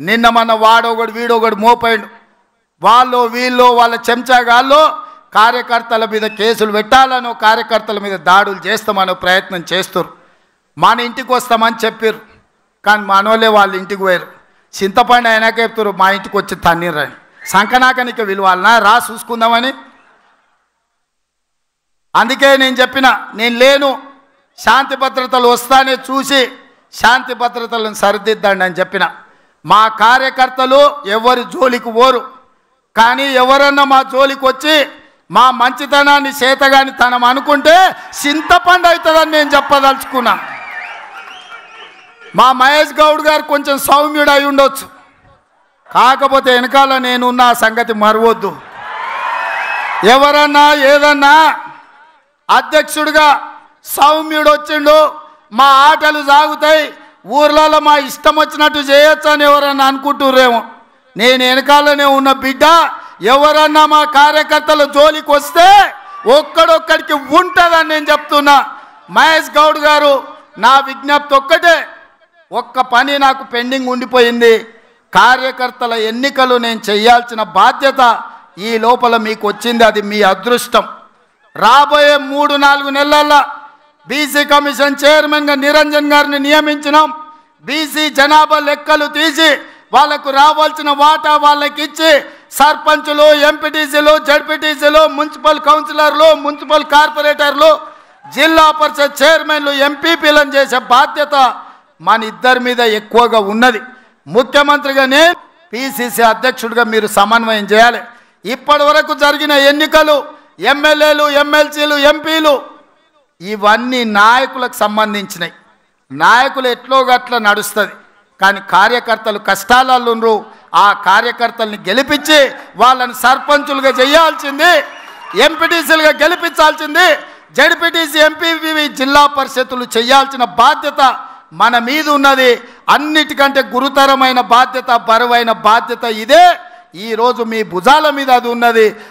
నిన్న మన వాడొకడు వీడొకడు మోపోయాడు వాళ్ళు వీళ్ళు వాళ్ళ చెంచాగాళ్ళు కార్యకర్తల మీద కేసులు పెట్టాలనో కార్యకర్తల మీద దాడులు చేస్తామనో ప్రయత్నం చేస్తారు మన ఇంటికి వస్తామని చెప్పారు కానీ మనోళ్ళే వాళ్ళ ఇంటికి పోయారు చింతపండు అయినాక చెప్తారు మా ఇంటికి వచ్చి తన్నీరని సంకనాకనికి విలువాలనా రా చూసుకుందామని అందుకే నేను చెప్పిన నేను లేను శాంతి భద్రతలు వస్తానే చూసి శాంతి భద్రతలను సరిదిద్దండి అని చెప్పిన మా కార్యకర్తలు ఎవరి జోలికి పోరు కానీ ఎవరన్నా మా జోలికి వచ్చి మా మంచితనాన్ని చేతగాని తనం అనుకుంటే చింతపండు అవుతుందని నేను చెప్పదలుచుకున్నా మా మహేష్ గౌడ్ గారు కొంచెం సౌమ్యుడు అయి ఉండొచ్చు కాకపోతే వెనకాల నేనున్న ఆ సంగతి మరవద్దు ఎవరన్నా ఏదన్నా అధ్యక్షుడిగా సౌమ్యుడు వచ్చిండు మా ఆటలు సాగుతాయి ఊర్లలో మా ఇష్టం వచ్చినట్టు చేయొచ్చు అని ఎవరన్నా అనుకుంటుర్రేమో నేను వెనకాలనే ఉన్న బిడ్డ ఎవరన్నా మా కార్యకర్తల జోలికి వస్తే ఒక్కడొక్కడికి ఉంటుందని నేను చెప్తున్నా మహేష్ గౌడ్ గారు నా విజ్ఞప్తి ఒక్కటే ఒక్క పని నాకు పెండింగ్ ఉండిపోయింది కార్యకర్తల ఎన్నికలు నేను చేయాల్సిన బాధ్యత ఈ లోపల మీకు వచ్చింది అది మీ అదృష్టం రాబోయే మూడు నాలుగు నెలల్లో బీసీ కమిషన్ చైర్మన్గా నిరంజన్ గారిని నియమించినాం బీసీ జనాభా లెక్కలు తీసి వాళ్ళకు రావాల్సిన వాటా వాళ్ళకి ఇచ్చి సర్పంచులు ఎంపీటీసీలు జడ్పీటీసీలు మున్సిపల్ కౌన్సిలర్లు మున్సిపల్ కార్పొరేటర్లు జిల్లా పరిషత్ చైర్మన్లు ఎంపీపీలను చేసే బాధ్యత మన ఇద్దరి మీద ఎక్కువగా ఉన్నది ముఖ్యమంత్రిగా నేను పిసిసి అధ్యక్షుడిగా మీరు సమన్వయం చేయాలి ఇప్పటి వరకు జరిగిన ఎన్నికలు ఎమ్మెల్యేలు ఎమ్మెల్సీలు ఎంపీలు ఇవన్నీ నాయకులకు సంబంధించినవి నాయకులు ఎట్లో గట్ల నడుస్తుంది కానీ కార్యకర్తలు కష్టాలలో ఉండ్రు. ఆ కార్యకర్తల్ని గెలిపించి వాళ్ళని సర్పంచులుగా చేయాల్సింది ఎంపీటీసీలుగా గెలిపించాల్సింది జడ్పీటీసీ ఎంపీవి జిల్లా పరిషత్తులు చేయాల్సిన బాధ్యత మన మీద ఉన్నది అన్నిటికంటే గురుతరమైన బాధ్యత బరువైన బాధ్యత ఇదే ఈరోజు మీ భుజాల మీద అది ఉన్నది